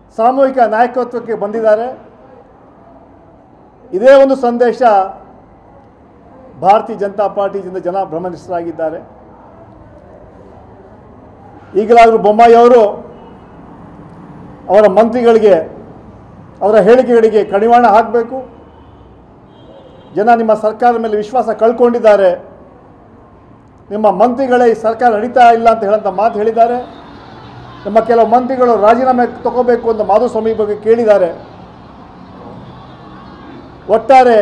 ಸಾಮೂಹಿಕ ನಾಯಕತ್ವಕ್ಕೆ ಬಂದಿದ್ದಾರೆ ಇದೇ ಒಂದು ಸಂದೇಶ ಭಾರತೀಯ ಜನತಾ ಪಾರ್ಟಿಯಿಂದ ಜನ ಭ್ರಮನಿಸ್ತರಾಗಿದ್ದಾರೆ ಈಗಲಾದರೂ ಬೊಮ್ಮಾಯಿ ಅವರು ಅವರ ಮಂತ್ರಿಗಳಿಗೆ ಅವರ ಹೇಳಿಕೆಗಳಿಗೆ ಕಡಿವಾಣ ಹಾಕಬೇಕು ಜನ ನಿಮ್ಮ ಸರ್ಕಾರದ ಮೇಲೆ ವಿಶ್ವಾಸ ಕಳ್ಕೊಂಡಿದ್ದಾರೆ ನಿಮ್ಮ ಮಂತ್ರಿಗಳೇ ಈ ಸರ್ಕಾರ ನಡೀತಾ ಇಲ್ಲ ಅಂತ ಹೇಳಂತ ಮಾತು ಹೇಳಿದ್ದಾರೆ ನಮ್ಮ ಕೆಲವು ಮಂತ್ರಿಗಳು ರಾಜೀನಾಮೆ ತಗೋಬೇಕು ಅಂತ ಮಾಧುಸ್ವಾಮಿ ಬಗ್ಗೆ ಕೇಳಿದ್ದಾರೆ ಒಟ್ಟಾರೆ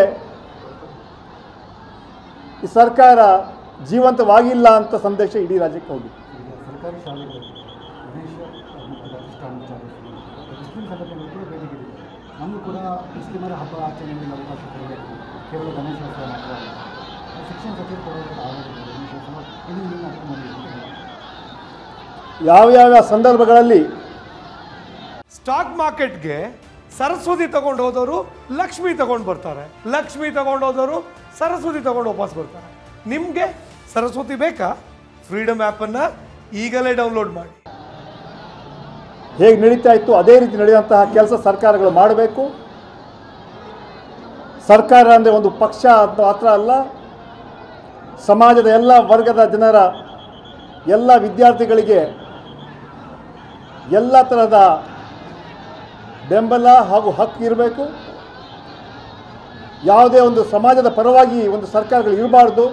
ಈ ಸರ್ಕಾರ ಜೀವಂತವಾಗಿಲ್ಲ ಅಂತ ಸಂದೇಶ ಇಡೀ ರಾಜ್ಯಕ್ಕೆ ಹೋಗಿದೆ ಈಗ ಸರ್ಕಾರಿ ಶಾಲೆಗಳು ಗಣೇಶ ಮತ್ತು ಪ್ರತಿಷ್ಠಾನ ವಿಚಾರಿಸಿ ಮುಸ್ಲಿಂ ಸಂಘಟನೆಗಳು ಕೂಡ ಬೇಡಿಕೆ ಇದೆ ನಮಗೂ ಕೂಡ ಮುಸ್ಲಿಮರ ಹಬ್ಬ ಆಚರಣೆಗೆ ಅವಕಾಶ ಕೊಡಬೇಕು ಕೇವಲ ಗಣೇಶೋತ್ಸವ ಮಾತ್ರ ಅಲ್ಲ ಶಿಕ್ಷಣ ಸಚಿವರು ಕೊಡೋದಕ್ಕೆ ಆಗೋದಿಲ್ಲ ಗಣೇಶೋತ್ಸವ ಇದು ಇನ್ನು ಅರ್ಥ ಮಾಡಿ ಅಂತ ಹೇಳಿ. ಯಾವ್ಯಾವ ಸಂದರ್ಭಗಳಲ್ಲಿ ಸ್ಟಾಕ್ ಮಾರ್ಕೆಟ್ಗೆ ಸರಸ್ವತಿ ತಗೊಂಡು ಹೋದವರು ಲಕ್ಷ್ಮಿ ತಗೊಂಡು ಬರ್ತಾರೆ ಲಕ್ಷ್ಮಿ ತಗೊಂಡು ಹೋದವರು ಸರಸ್ವತಿ ತಗೊಂಡು ವಾಪಸ್ ಬರ್ತಾರೆ ನಿಮಗೆ ಸರಸ್ವತಿ ಬೇಕಾ ಫ್ರೀಡಮ್ ಆ್ಯಪನ್ನು ಈಗಲೇ ಡೌನ್ಲೋಡ್ ಮಾಡಿ ಹೇಗೆ ನಡೀತಾ ಇತ್ತು ಅದೇ ರೀತಿ ನಡೆಯುವಂತಹ ಕೆಲಸ ಸರ್ಕಾರಗಳು ಮಾಡಬೇಕು ಸರ್ಕಾರ ಅಂದರೆ ಒಂದು ಪಕ್ಷ ಅಂತ ಮಾತ್ರ ಅಲ್ಲ ಸಮಾಜದ ಎಲ್ಲ ವರ್ಗದ ಜನರ ಎಲ್ಲ ವಿದ್ಯಾರ್ಥಿಗಳಿಗೆ ಎಲ್ಲ ಥರದ ಬೆಂಬಲ ಹಾಗೂ ಹಕ್ಕು ಇರಬೇಕು ಯಾವುದೇ ಒಂದು ಸಮಾಜದ ಪರವಾಗಿ ಒಂದು ಸರ್ಕಾರಗಳು ಇರಬಾರ್ದು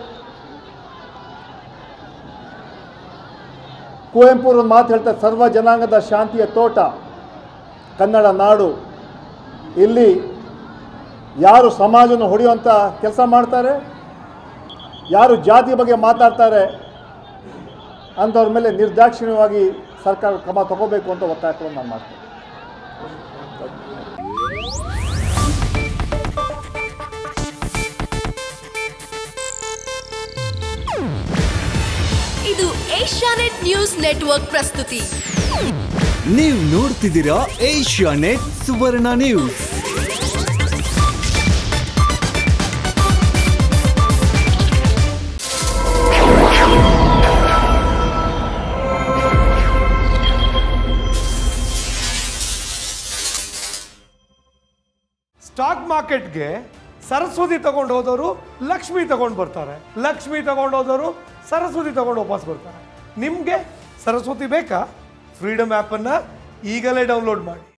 ಕುವೆಂಪು ಒಂದು ಮಾತು ಹೇಳ್ತಾರೆ ಸರ್ವ ಜನಾಂಗದ ಶಾಂತಿಯ ತೋಟ ಕನ್ನಡ ನಾಡು ಇಲ್ಲಿ ಯಾರು ಸಮಾಜವನ್ನು ಹೊಡೆಯುವಂಥ ಕೆಲಸ ಮಾಡ್ತಾರೆ ಯಾರು ಜಾತಿ ಬಗ್ಗೆ ಮಾತಾಡ್ತಾರೆ ಅಂಥವ್ರ ಮೇಲೆ ನಿರ್ದಾಕ್ಷಿಣ್ಯವಾಗಿ ಸರ್ಕಾರ ಕ್ರಮ ತಗೋಬೇಕು ಅಂತ ಒತ್ತಾಯವನ್ನು ನಾನು ಮಾಡ್ತೇನೆ ಇದು ಏಷ್ಯಾನೆಟ್ ನ್ಯೂಸ್ ನೆಟ್ವರ್ಕ್ ಪ್ರಸ್ತುತಿ ನೀವು ನೋಡ್ತಿದ್ದೀರಾ Asianet Suvarna news stock ಮಾರ್ಕೆಟ್ಗೆ ಸರಸ್ವತಿ ತಗೊಂಡು ಹೋದವರು ಲಕ್ಷ್ಮಿ ತಗೊಂಡು ಬರ್ತಾರೆ ಲಕ್ಷ್ಮಿ ತಗೊಂಡು ಹೋದವರು ಸರಸ್ವತಿ ತಗೊಂಡು ವಾಪಸ್ ಬರ್ತಾರೆ ನಿಮಗೆ ಸರಸ್ವತಿ ಬೇಕಾ ಫ್ರೀಡಮ್ ಆ್ಯಪನ್ನು ಈಗಲೇ ಡೌನ್ಲೋಡ್ ಮಾಡಿ